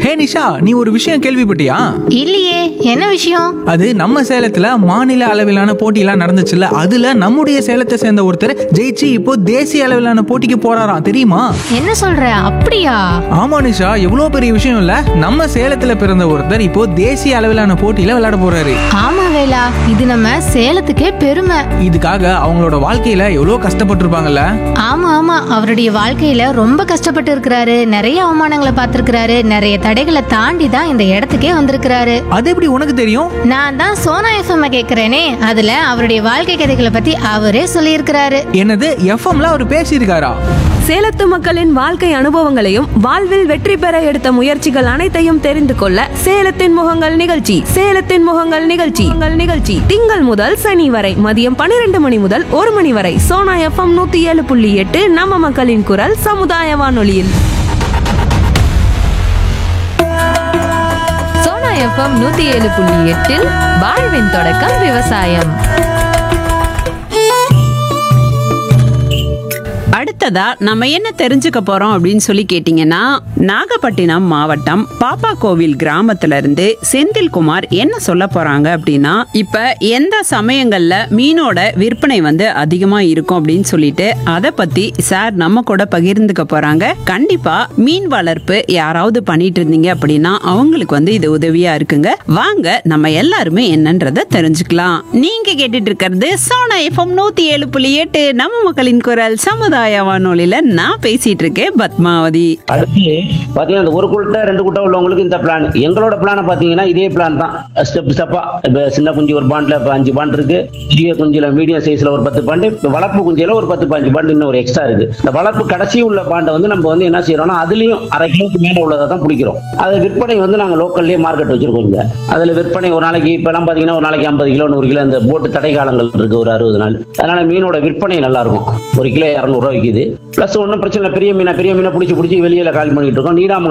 ஹே நிஷா நீ ஒரு விஷயம் கேள்விப்பட்டியா இல்லையே என்ன விஷயம் அது நம்ம சேலத்துல மாநில அளவிலான போட்டியெல்லாம் நடந்துச்சுல்ல அதுல நம்முடைய சேலத்தை சேர்ந்த ஒருத்தர் ஜெயிச்சு இப்போ தேசிய அளவிலான போட்டிக்கு போறாராம் தெரியுமா என்ன சொல்ற அப்படியா ஆமா நிஷா எவ்வளோ பெரிய விஷயம் இல்ல நம்ம சேலத்துல பிறந்த ஒருத்தர் இப்போ தேசிய அளவிலான போட்டியில விளையாட போறாரு ஆமா வேலா இது நம்ம சேலத்துக்கே பெருமை இதுக்காக அவங்களோட வாழ்க்கையில எவ்வளோ கஷ்டப்பட்டிருப்பாங்கல்ல ஆமா ஆமா அவருடைய வாழ்க்கையில ரொம்ப கஷ்டப்பட்டு இருக்கிறாரு நிறைய அவமானங்களை பார்த்திருக்கிறாரு நிறைய தடைகளை தாண்டி தான் இந்த இடத்துக்கே வந்திருக்கிறாரு அது எப்படி உனக்கு தெரியும் நான் தான் சோனா எஃப்எம் கேக்குறேனே அதுல அவருடைய வாழ்க்கை கதைகளை பத்தி அவரே சொல்லியிருக்கிறாரு என்னது எஃப்எம்ல அவர் பேசியிருக்காரா சேலத்து மக்களின் வாழ்க்கை அனுபவங்களையும் வாழ்வில் வெற்றி பெற எடுத்த முயற்சிகள் அனைத்தையும் தெரிந்து கொள்ள சேலத்தின் முகங்கள் நிகழ்ச்சி சேலத்தின் முகங்கள் நிகழ்ச்சி உங்கள் நிகழ்ச்சி திங்கள் முதல் சனி வரை மதியம் பன்னிரண்டு மணி முதல் ஒரு மணி வரை சோனா எஃப்எம் நூத்தி ஏழு புள்ளி எட்டு நம்ம மக்களின் குரல் சமுதாய வானொலியில் சோனா எஃப்எம் நூத்தி ஏழு புள்ளி எட்டில் வாழ்வின் தொடக்கம் விவசாயம் அடுத்ததா நம்ம என்ன தெரிஞ்சுக்க போறோம் அப்படின்னு சொல்லி கேட்டீங்கன்னா நாகப்பட்டினம் மாவட்டம் பாப்பா கோவில் கிராமத்துல இருந்து செந்தில்குமார் என்ன சொல்ல போறாங்க அப்படின்னா இப்ப எந்த சமயங்கள்ல மீனோட விற்பனை வந்து அதிகமா இருக்கும் அப்படின்னு சொல்லிட்டு அதை பத்தி சார் நம்ம கூட பகிர்ந்துக்க போறாங்க கண்டிப்பா மீன் வளர்ப்பு யாராவது பண்ணிட்டு இருந்தீங்க அப்படின்னா அவங்களுக்கு வந்து இது உதவியா இருக்குங்க வாங்க நம்ம எல்லாருமே என்னன்றத தெரிஞ்சுக்கலாம் நீங்க கேட்டுட்டு இருக்கிறது சோனா எஃப்எம் நூத்தி ஏழு புள்ளி எட்டு நம்ம மக்களின் குரல் சமுதாய வானொலியில நான் பேசிட்டு இருக்கேன் பத்மாவதி அடுத்து பாத்தீங்கன்னா இந்த ஒரு குட்டை ரெண்டு குட்டை உள்ளவங்களுக்கு இந்த பிளான் எங்களோட பிளானை பாத்தீங்கன்னா இதே பிளான் தான் ஸ்டெப் ஸ்டெப்பா இப்ப சின்ன குஞ்சு ஒரு பாண்ட்ல இப்ப அஞ்சு பாண்ட் இருக்கு பெரிய குஞ்சுல மீடியம் சைஸ்ல ஒரு பத்து பாண்டு இப்ப வளர்ப்பு குஞ்சில ஒரு பத்து பாஞ்சு பாண்டு இன்னும் ஒரு எக்ஸ்ட்ரா இருக்கு இந்த வளர்ப்பு கடைசி உள்ள பாண்டை வந்து நம்ம வந்து என்ன செய்யறோம்னா அதுலயும் அரை கிலோக்கு மேல உள்ளதை தான் பிடிக்கிறோம் அது விற்பனை வந்து நாங்க லோக்கல்லே மார்க்கெட் வச்சிருக்கோம் இங்க அதுல விற்பனை ஒரு நாளைக்கு இப்ப எல்லாம் பாத்தீங்கன்னா ஒரு நாளைக்கு ஐம்பது கிலோ நூறு கிலோ இந்த போட்டு தடை காலங்கள் இருக்கு ஒரு அறுபது நாள் அதனால மீனோட விற்பனை நல்லா இருக்கும் ஒரு கிலோ இரநூறுவா விற்கிது பிளஸ் ஒன்றும் பிரச்சனை இல்லை பெரிய மீனை பெரிய மீனை பிடிச்சி பிடிச்சி வெளியில காலி பண்ணிட்டு இருக்கோம் நீடாம